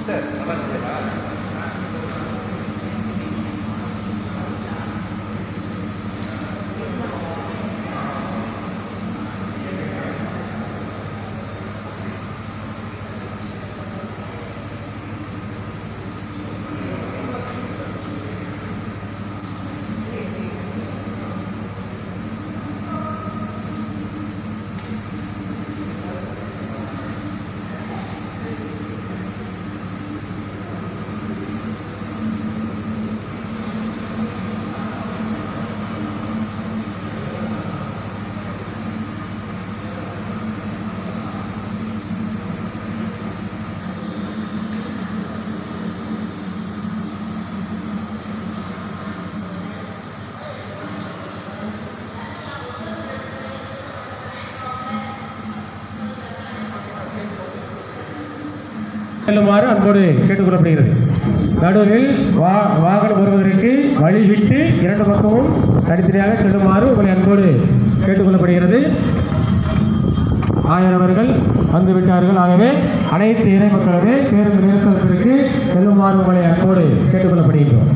செல்லுமாறு அன்போடு கேட்டுக்கொள்ளப்படுகிறது நடுவில் வா வாகனம் வருவதற்கு வழிவிட்டு இரண்டு பக்கமும் தனித்தனியாக செல்லுமாறு உங்களை அன்போடு கேட்டுக்கொள்ளப்படுகிறது ஆயிரவர்கள் வந்து விட்டார்கள் ஆகவே அனைத்து இறை மக்களுமே பேருந்து நிறுத்தத்திற்கு செல்லுமாறு உங்களை அன்போடு கேட்டுக்கொள்ளப்படுகின்றோம்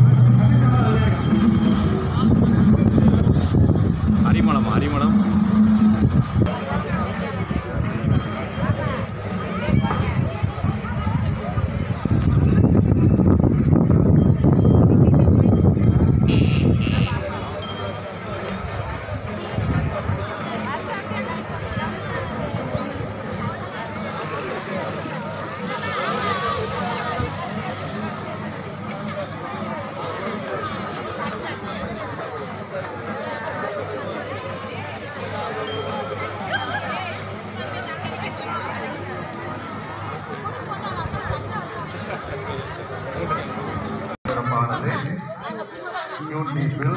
அரிமளம் அரிமளம் சிறப்பானது யூடியூபில்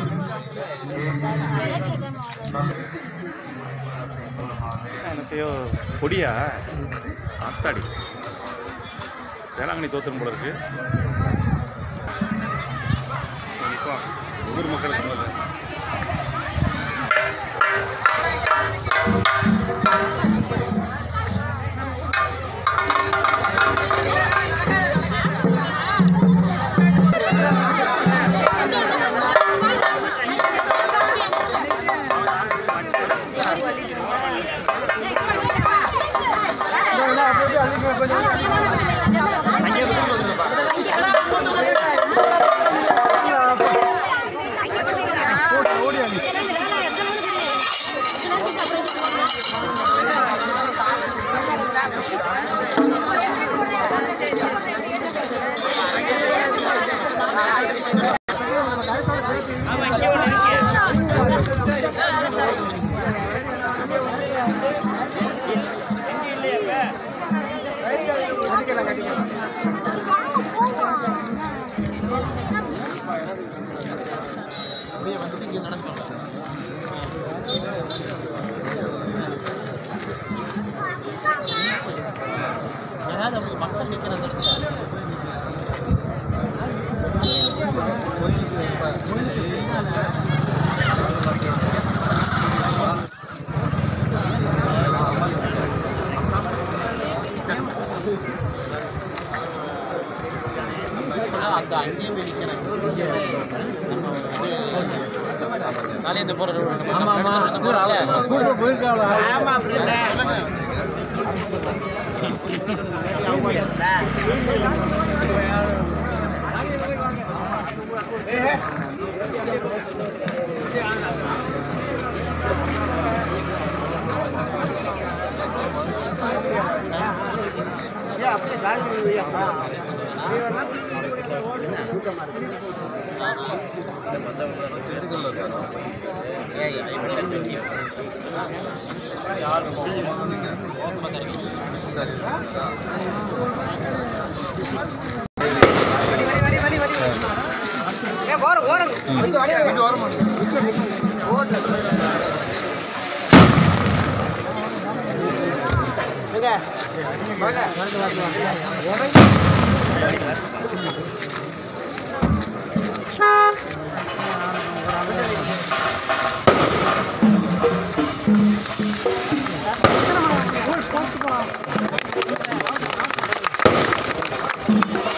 எனக்கையோ கொடியா ஆத்தாடி வேளாங்கண்ணி தோத்துரும் போல இருக்கு கண்டிப்பா ஒவ்வொரு மக்களுக்கும் உள்ளது. அந்த அங்கேயும் போய் நிற்கிறேன் நம்ம வந்து காலையில் போகிற ஆமா ஏய் ஐம்பது லட்சம் ஆ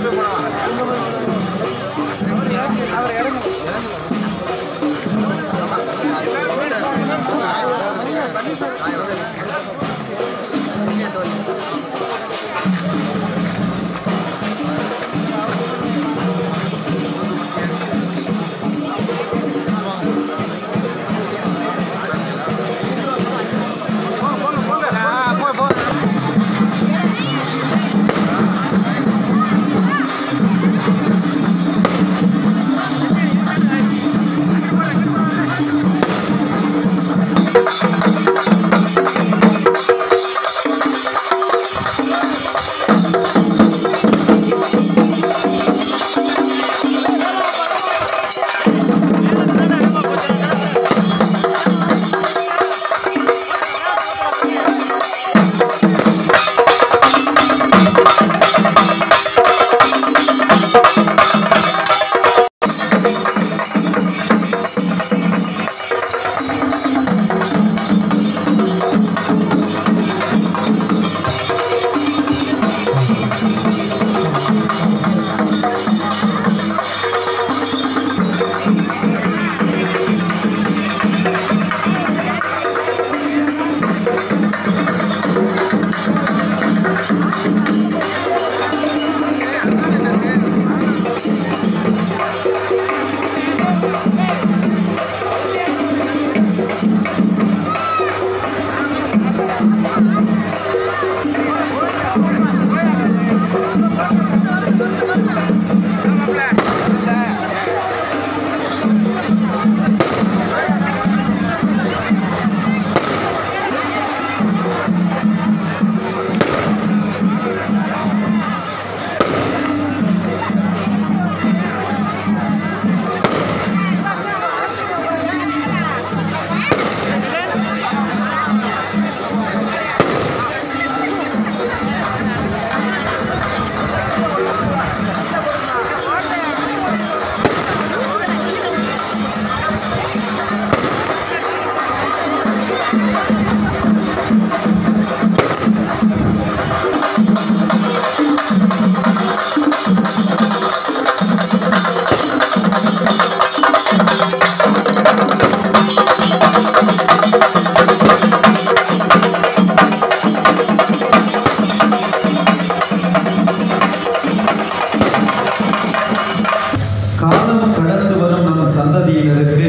காலம் கடந்து வரும் நம் சந்ததியினருக்கு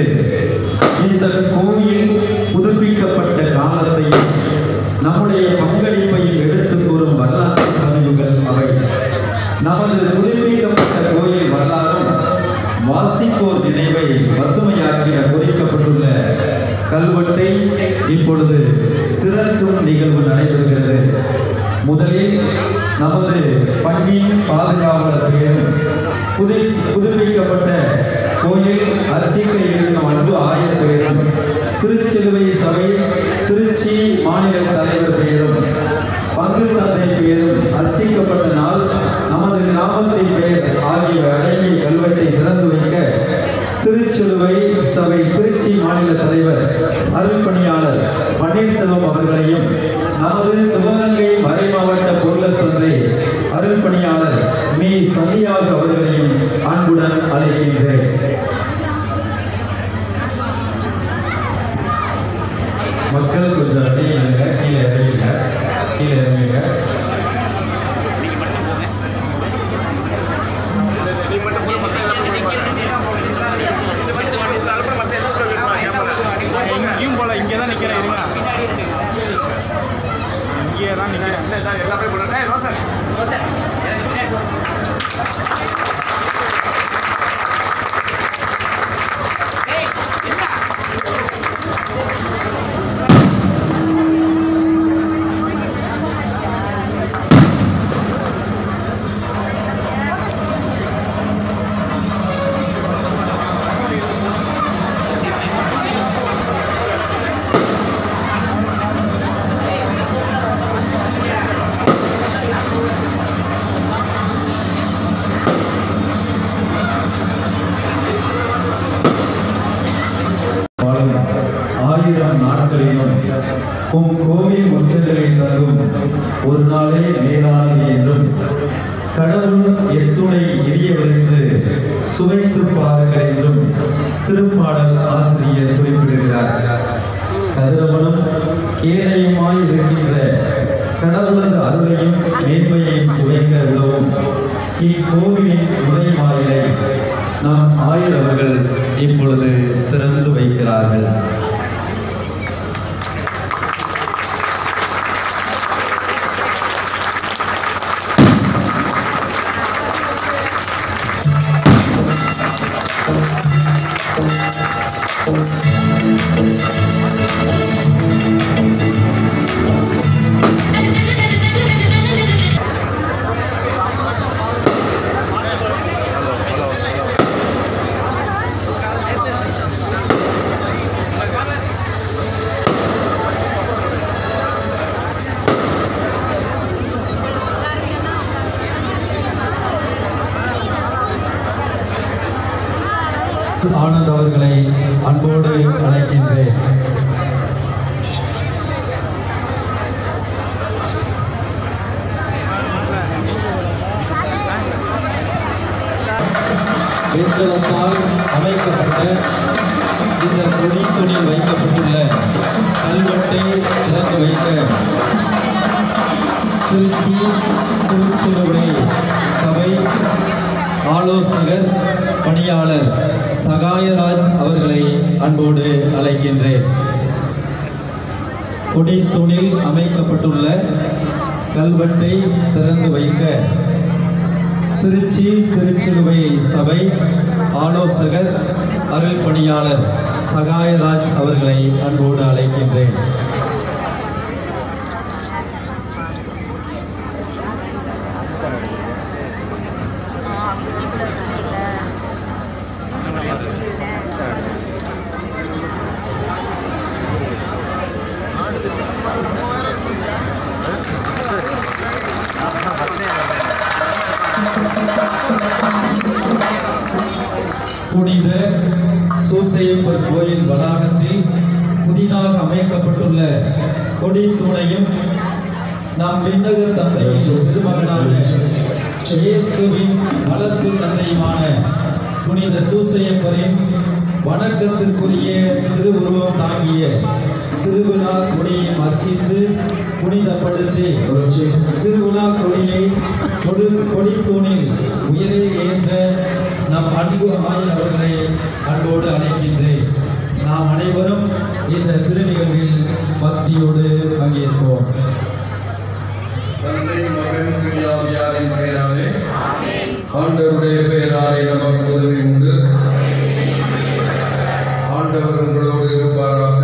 இந்த கோயில் புதுப்பிக்கப்பட்ட காலத்தையும் நம்முடைய பங்களிப்பையும் எடுத்துக் கூறும் வரலாற்று பதிவுகள் அவை நமது புதுப்பிக்கப்பட்ட கோயில் வரலாறும் வாசிப்போர் நினைவை பசுமையாக்கிட பொறிக்கப்பட்டுள்ள கல்வெட்டை இப்பொழுது திறக்கும் நிகழ்வு நடைபெறுகிறது முதலில் நமது பங்கின் பாதுகாவலர் பெயரும் புது புதுப்பிக்கப்பட்ட கோயில் அர்ச்சிக்க இருக்கும் அன்பு ஆயர் பெயரும் திருச்சிலுவை சபை திருச்சி மாநில தலைவர் பெயரும் பங்கு தந்தை பெயரும் அர்ச்சிக்கப்பட்ட நாள் நமது கிராமத்தின் பெயர் ஆகியவை அடங்கிய கல்வெட்டை திறந்து வைக்க திருச்சிலுவை சபை திருச்சி மாநில தலைவர் அருள்பணியாளர் பன்னீர்செல்வம் அவர்களையும் நமது சிவகங்கை மறைமாவட்ட பொருளர் தந்தை அருள்பணியாளர் மீ சந்தியாக அவர்களையும் அன்புடன் அழைக்கின்றேன் மக்கள் கொஞ்சம் அடையுங்க கீழே இறங்குங்க கீழே இறங்குங்க எங்கேயும் போல இங்கே தான் நிற்கிறேன் இருங்க இங்கே தான் நிற்கிறேன் வாழும் ஆயிரம் நாட்களிலும் உம் கோவில் முற்றங்களில் தங்கும் ஒரு நாளே மேலானது என்றும் கடவுள் எத்துணை எளியவர் என்று சுவைத்து பாருங்கள் என்றும் திருப்பாடல் ஆசிரியர் குறிப்பிடுகிறார் கதிரவனும் ஏழையுமாய் இருக்கின்ற கடவுளது அருளையும் மேன்மையையும் சுவைக்க உதவும் இக்கோவிலின் நுழைவாயிலை நம் ஆயிரவர்கள் இப்பொழுது திறந்து வைக்கிறார்கள் ஆனந்த் அவர்களை அன்போடு அழைக்கின்றேன் வெண்கலத்தால் அமைக்கப்பட்ட இந்த கொடி துணி வைக்கப்பட்டுள்ள கல்வெட்டை திறந்து வைக்க திருச்சி திருச்சிறுவை சபை ஆலோசகர் பணியாளர் சகாயராஜ் அவர்களை அன்போடு அழைக்கின்றேன் கொடி தூணில் அமைக்கப்பட்டுள்ள கல்வெட்டை திறந்து வைக்க திருச்சி திருச்சிலுவை சபை ஆலோசகர் அருள் பணியாளர் சகாயராஜ் அவர்களை அன்போடு அழைக்கின்றேன் புனித சூசையப்பர் கோயில் வளாகத்தில் புதிதாக அமைக்கப்பட்டுள்ள கொடி தூணையும் நம் விண்ணக தந்தையின் திருமகனான இயேசுவின் வளர்ப்பு தந்தையுமான புனித சூசையப்பரின் வணக்கத்திற்குரிய திருவுருவம் தாங்கிய திருவிழா கொடியை அர்ச்சித்து புனிதப்படுத்தி திருவிழா கொடியை கொடு கொடி தூணில் உயரே ஏற்ற நம் அன்பு ஆயர் அவர்களை அன்போடு அழைக்கின்றேன் நாம் அனைவரும் இந்த திருநிகழ்வில் பக்தியோடு பங்கேற்போம் தந்தை மகன் பிரியாவியாரின் பெயராலே ஆண்டவருடைய பெயராலே நமக்கு உதவி உண்டு ஆண்டவர் உங்களோடு இருப்பாராக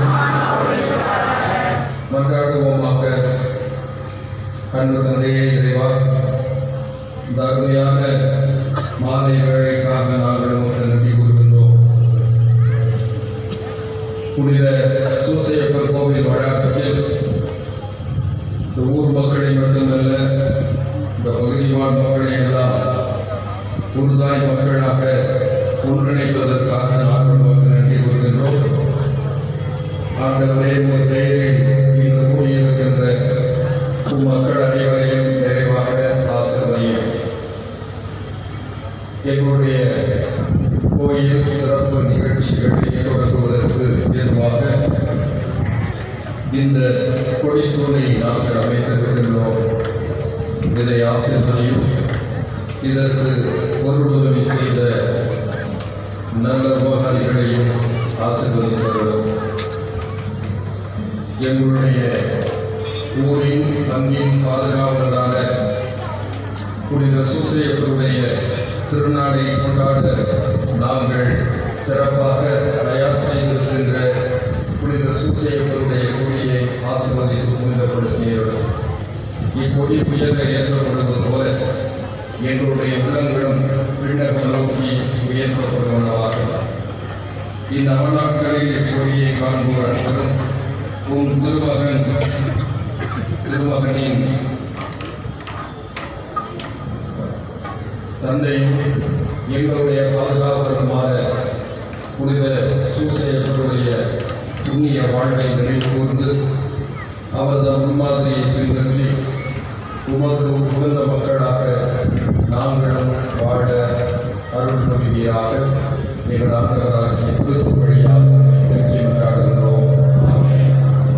மன்றாடுவோமாக அன்பு தந்தையே இறைவா இந்த அருமையான மாலை வேலைக்காக நாங்கள் நமக்கு நன்றி கூறுகின்றோம் புனித சூசையப்பர் கோவில் வளாகத்தில் இந்த ஊர் மக்களை மட்டுமல்ல இந்த பகுதி வாழ் மக்களை எல்லாம் உருதாய் மக்களாக ஒன்றிணைப்பதற்காக நாங்கள் நமக்கு நன்றி கூறுகின்றோம் ஆண்டவரே உங்கள் பெயரில் இங்கு கூடியிருக்கின்ற உம் மக்கள் அனைவரையும் நிறைவாக ஆசிர்வதியும் எங்களுடைய கோயில் சிறப்பு நிகழ்ச்சிகளை தொடங்குவதற்கு ஏதுவாக இந்த கொடித்தூணை நாங்கள் அமைத்திருக்கின்றோம் இதை ஆசிர்வதியும் இதற்கு பொருளுதவி செய்த நல்ல உபகாரிகளையும் ஆசிர்வதிக்கிறோம் எங்களுடைய ஊரின் பங்கின் பாதுகாவலரான புனித சூசையப்பருடைய திருநாளை கொண்டாட நாங்கள் சிறப்பாக தயார் செய்திருக்கின்ற புனித சூசையப்பருடைய கொடியை ஆசிர்வதித்து புனிதப்படுத்தியுள்ளோம் இக்கொடி உயர ஏற்றப்படுவது போல எங்களுடைய உள்ளங்களும் விண்ணகம் நோக்கி உயர்த்தப்படுவனவாக இந்த அவநாட்களில் இக்கொடியை காண்போர் அனைவரும் உன் திருமகன் திருமகனின் தந்தையும் எங்களுடைய பாதுகாவலருமான புனித சூசையர்களுடைய புண்ணிய வாழ்வை நினைவு கூர்ந்து அவரது முன்மாதிரியை பின்பற்றி உமக்கு உகந்த மக்களாக நாங்களும் வாழ அருள் புரிவீராக எங்கள் ஆண்டவராகிய கிறிஸ்து வழியாக நெஞ்சி கொண்டாடுகிறோம் ஆமென்.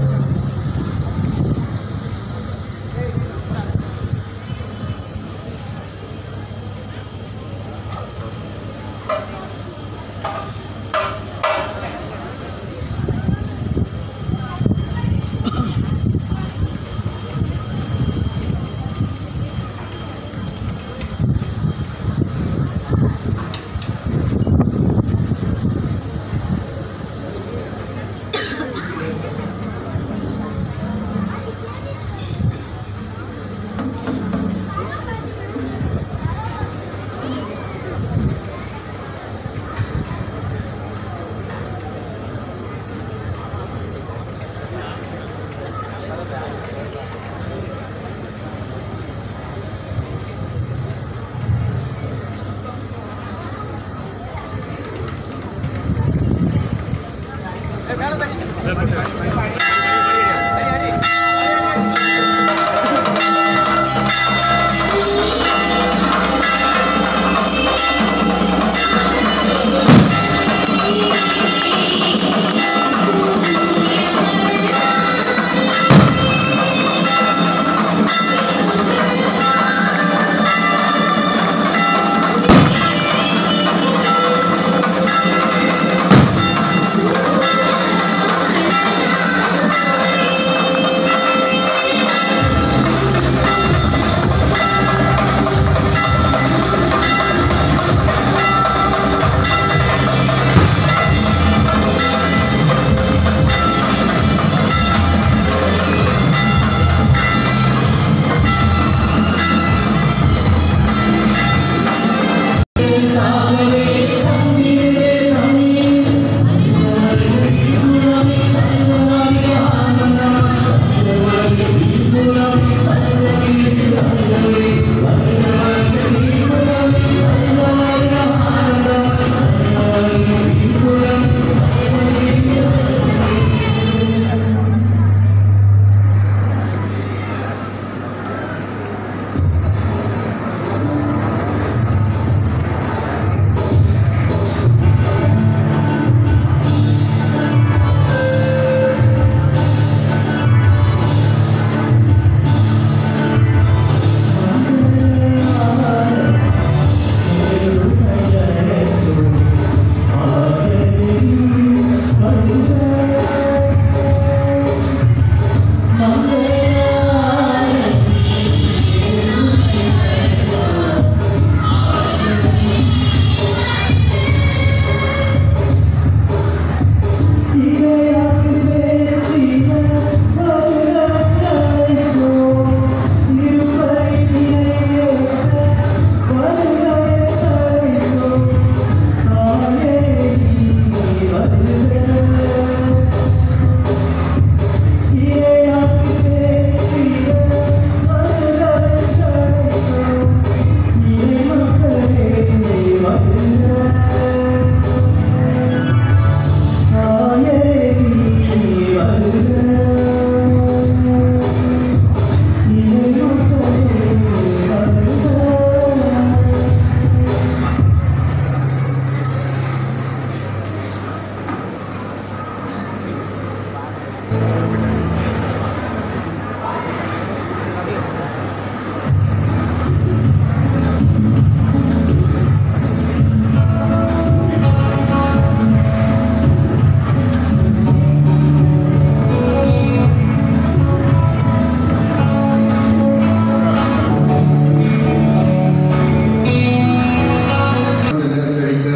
நெருக்கடிக்க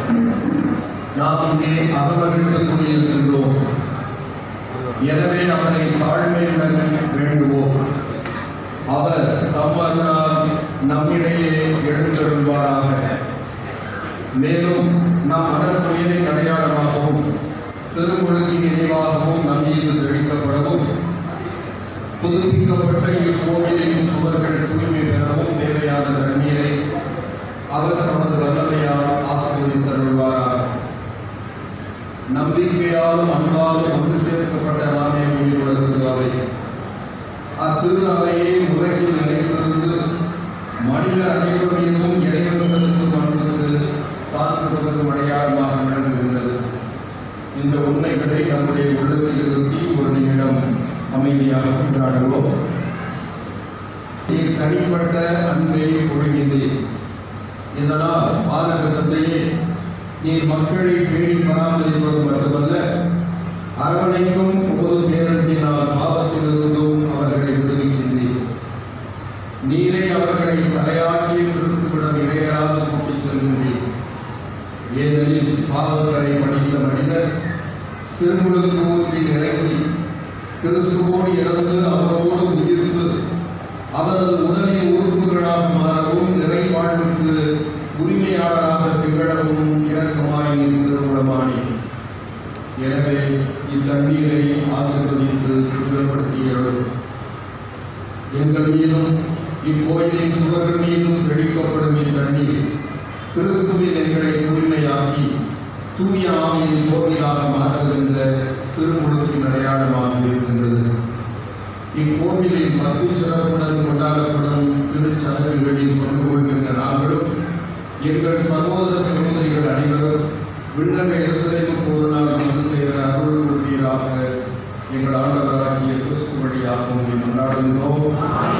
நாம் இங்கே அகமகிழ்ந்து கூடியிருக்கின்றோம் எனவே அவரை தாழ்மையுடன் வேண்டுவோம் அவர் தம்மருளால் நம்மிடையே எழுந்தருள்வாராக மேலும் நம் மனத்துயரின் அடையாளமாகவும் திருமுழுக்கின் நினைவாகவும் நம் மீது தெளிக்கப்படவும் புதுப்பிக்கப்பட்ட இக்கோவிலின் சுவர்கள் தூய்மை பெறவும் தேவையான தண்ணீரை அவர் தமது வல்லமையால் ஆசீர்வதித்தருள்வாராக நம்பிக்கையாலும் அன்பாலும் ஒன்று சேர்க்கப்பட்ட நாமே உயிர் வளர்ந்து அவை அத்திரு அவையே உலகில் நிலைத்திருந்து மனிதர் அனைவர் மீதும் இறைவன் செலுத்தும் அன்புக்கு சான்று பகரும் அடையாளமாக விளங்குகின்றது இந்த உண்மைகளை நம்முடைய உள்ளத்தில் இருத்தி ஒரு நிமிடம் அமைதியாக கொண்டாடுவோம் நீர் தனிப்பட்ட அன்பை ஒழுங்கின்றீர் இதனால் பாதகத்தையே நீர் மக்களை பேணி பராமரிப்பது மட்டுமல்ல அரவணைக்கும் உமது பேரன்பினால் பாவத்திலிருந்தும் அவர்களை விடுவிக்கின்றீர் நீரே அவர்களை தலையாட்டிய கிறிஸ்துவிடம் இடையராது கூட்டிச் செல்கின்றீர் ஏனெனில் பாவக்கரை படித்த மனிதர் திருமுழுக்கு ஊற்றில் இறங்கி கிறிஸ்துவோடு இறந்து அவரோடு உயிர்த்து அவரது உடலின் உறுப்புகளாக மாறவும் நிறைவாழ்வுக்கு உரிமையாளராக திகழவும் இரக்கமாய் நீர் திருவுளமானி எனவே இத்தண்ணீரை ஆசீர்வதித்து சுத்தப்படுத்தியவர் எங்கள் மீதும் இக்கோயிலின் சுவர்கள் மீதும் தெளிக்கப்படும் இத்தண்ணீர் கிறிஸ்துவில் எங்களை தூய்மையாக்கி தூய ஆவியின் கோவிலாக மாற்றுகின்ற திருமுழுக்கின் அடையாளமாக இருக்கின்றது இக்கோவிலில் பக்தி சிறப்புடன் கொண்டாடப்படும் திருச்சடங்குகளில் பங்கு கொள்கின்ற நாங்களும் எங்கள் சகோதர சகோதரிகள் அனைவரும் விண்ணக எருசலேமுக்கு ஒரு நாள் வந்து சேர அருள் கொள்வீராக எங்கள் ஆண்டவராகிய கிறிஸ்து வழியாக உங்களை கொண்டாடுகின்றோம்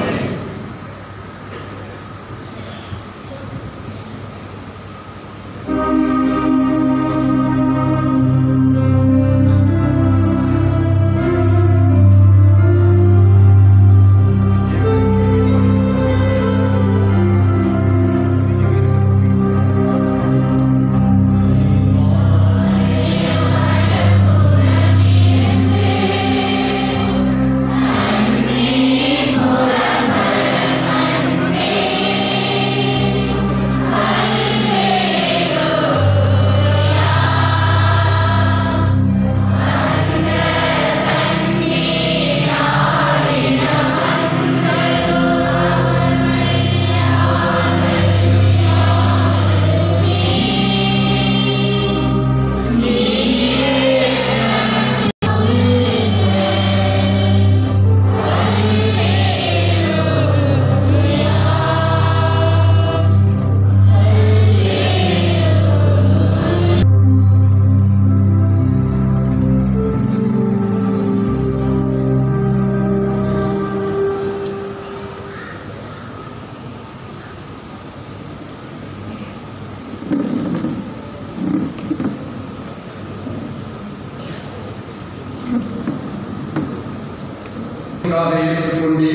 காக ஏற்றுக்கொண்டே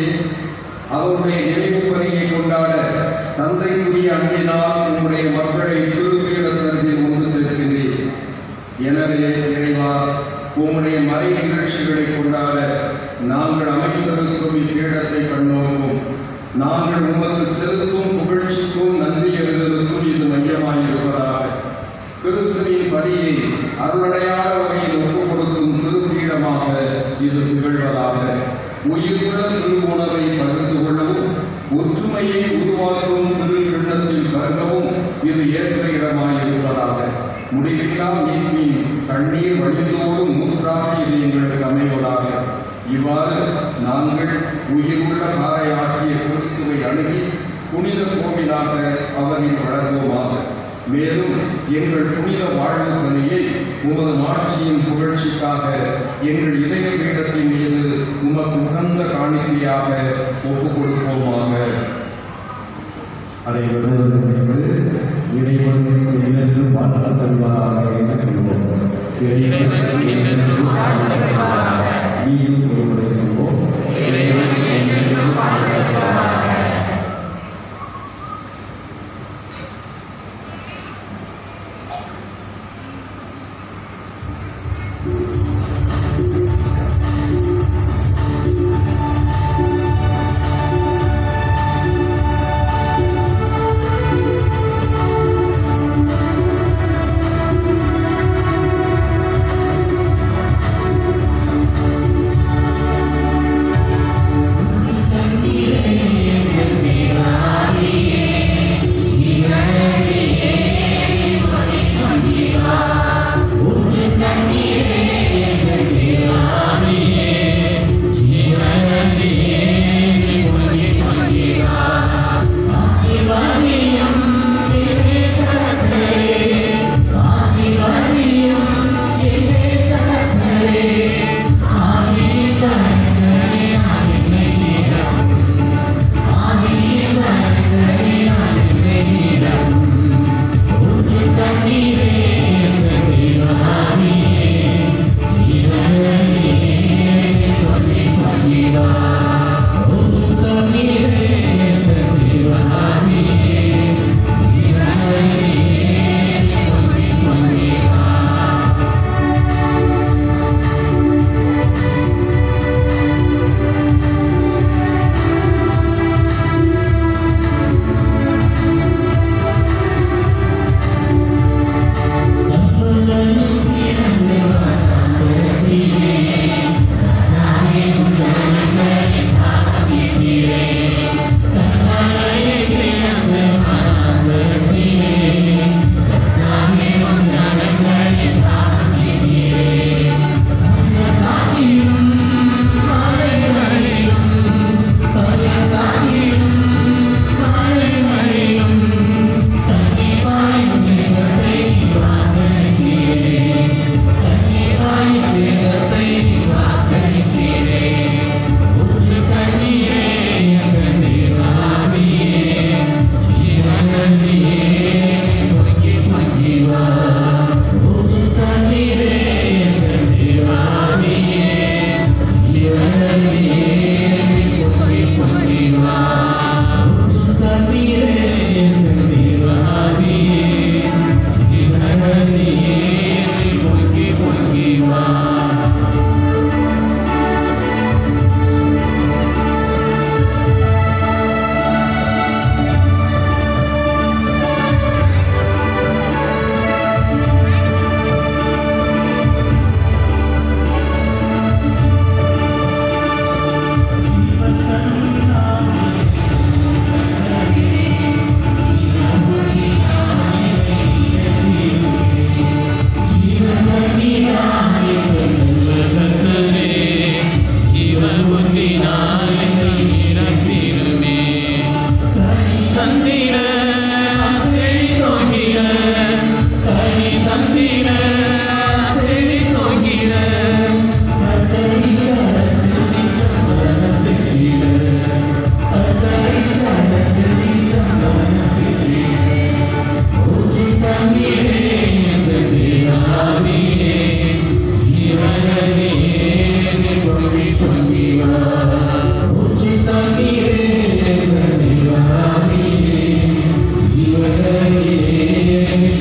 அவருடைய நினைவு பணியை கொண்டாட தந்தைக்குரிய அன்பினால் உம்முடைய மக்களை திருப்பீடத்தில் ஒன்று சேர்க்கின்றேன் எனவே இறைவா உம்முடைய மறை நிகழ்ச்சிகளை கொண்டாட நாங்கள் அமைந்திருக்கும் இப்பீடத்தை கண்ணோக்கும் நாங்கள் உமக்கு செலுத்தும் புகழ்ச்சிக்கும் நன்றி எழுதலுக்கும் இது மையமாய் இருப்பதாக கிறிஸ்துவின் பலியை அருளடையாத வகையில் ஒப்புக் கொடுக்கும் திருப்பீடமாக இது திகழ்வதாக உயிருள்ள திருவுணவை பகிர்ந்து கொள்ளவும் ஒற்றுமையை உருவாக்கும் திரு எண்ணத்தில் கருகவும் இது ஏற்ற இடமாய் இருப்பதாக முடிவில்லா மீட்பின் கண்ணீர் வழிந்தோடும் மூன்றாக இது எங்களுக்கு அமைவதாக இவ்வாறு நாங்கள் உயிருள்ள காரையாகிய கிறிஸ்துவை அணுகி புனித கோவிலாக அவரில் வளர்வோமாக மேலும் எங்கள் புனித வாழ்வு பணியை உமது மாட்சியின் புகழ்ச்சிக்காக எங்கள் இதய பீடத்தின் மீது உமக்கு உகந்த காணிக்கையாக ஒப்புக் கொடுப்போமாக அனைவரும் இணைந்து இறைவன் என்னென்றும் வாழ்த்து தருவாராக என்று சொல்வோம் இறைவன் என்னென்றும் வாழ்த்து தருவாராக நீயும் ஒருமுறை சொல்வோம் இறைவன் என்னென்றும் வாழ்த்து தருவாராக ஆ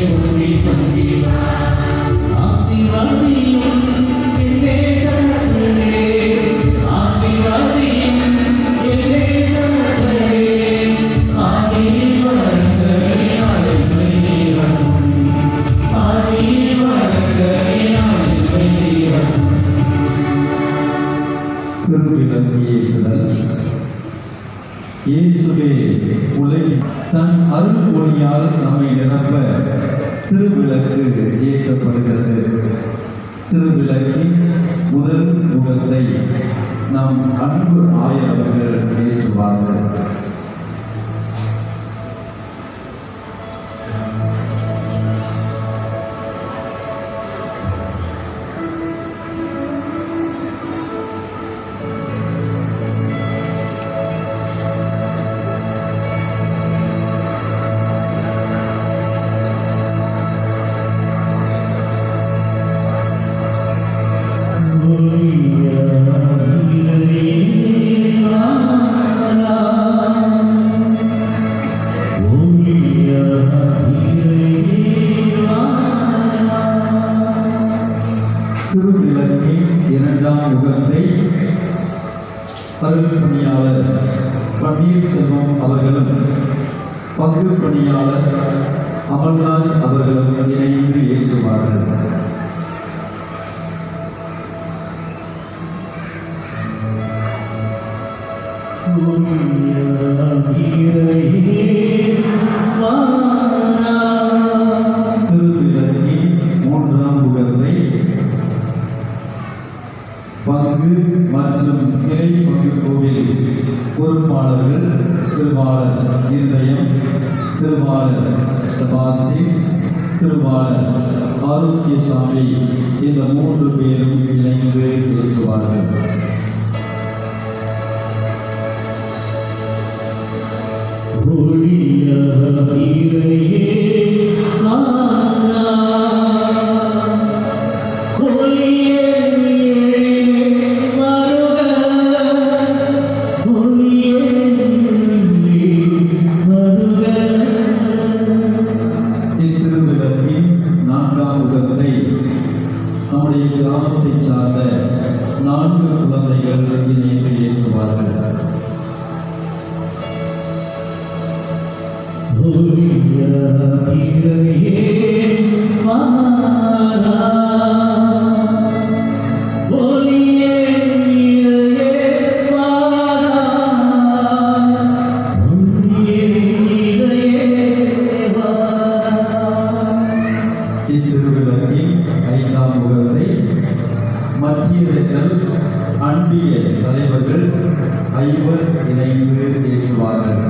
திருவிளக்கியேற்றுதல் இயேசுவே உலகின் தன் அருள் ஒளியால் நம்மை நிரப்ப திருவிளக்கு ஏற்றப்படுகிறது திருவிளக்கின் முதல் முகத்தை நம் அன்பு ஆயவர்கள் ஏற்றுவார்கள் திருவிளக்கின் இரண்டாம் முகத்தை அருள் பணியாளர் பன்னீர்செல்வம் அவர்களும் பங்கு பணியாளர் அமல்ராஜ் அவர்களும் இணைந்து ஏற்றுவார்கள் திருவிளக்கின் மூன்றாம் முகத்தை பங்கு மற்றும் கிளை பங்கு கோவில் பொறுப்பாளர்கள் திருவாளர் இருதயம் திருவாளர் செபாஸ்டின் திருவாளர் ஆரோக்கியசாமி இந்த மூன்று பேரும் இணைந்து ஏற்றுவார்கள் இத்திருவிளக்கின் நான்காம் முகத்தை நம்முடைய கிராமத்தை சார்ந்த நான்கு குழந்தைகள் இணைந்து ஏற்றுவார்கள் இத்திருவிளக்கின் ஐந்தாம் முகத்தை மத்தியதல் அன்பிய தலைவர்கள் ஐவர் இணைந்து ஏற்றுவார்கள்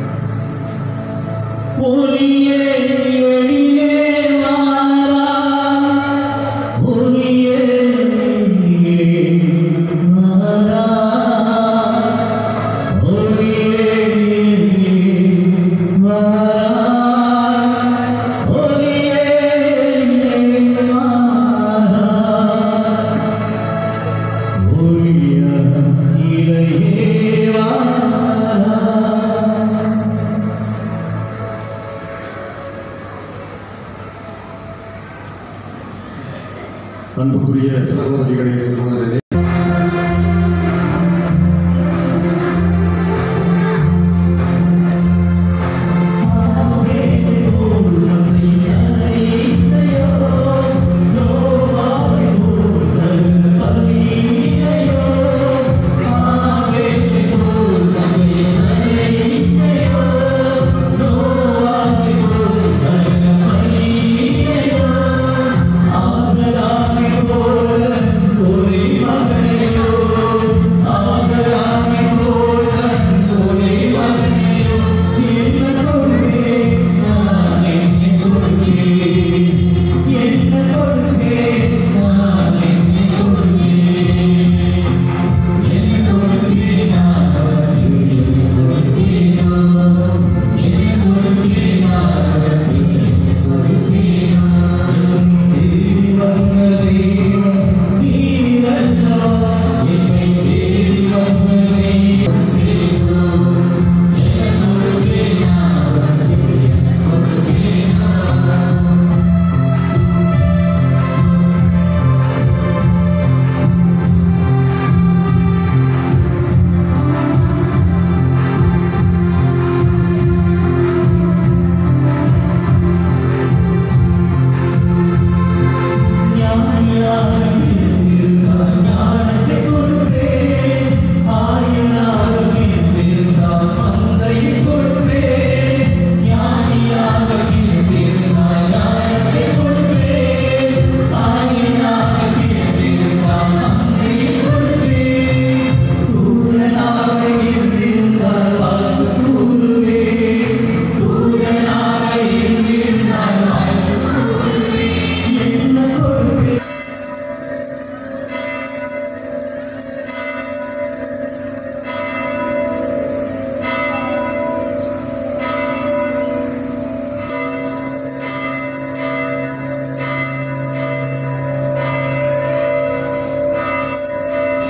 அன்புக்குரிய சகோதரிகளே சகோதரரே ஆ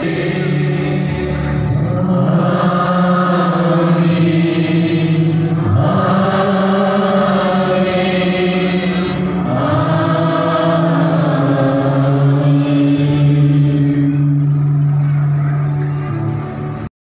டிக்கெட்டில்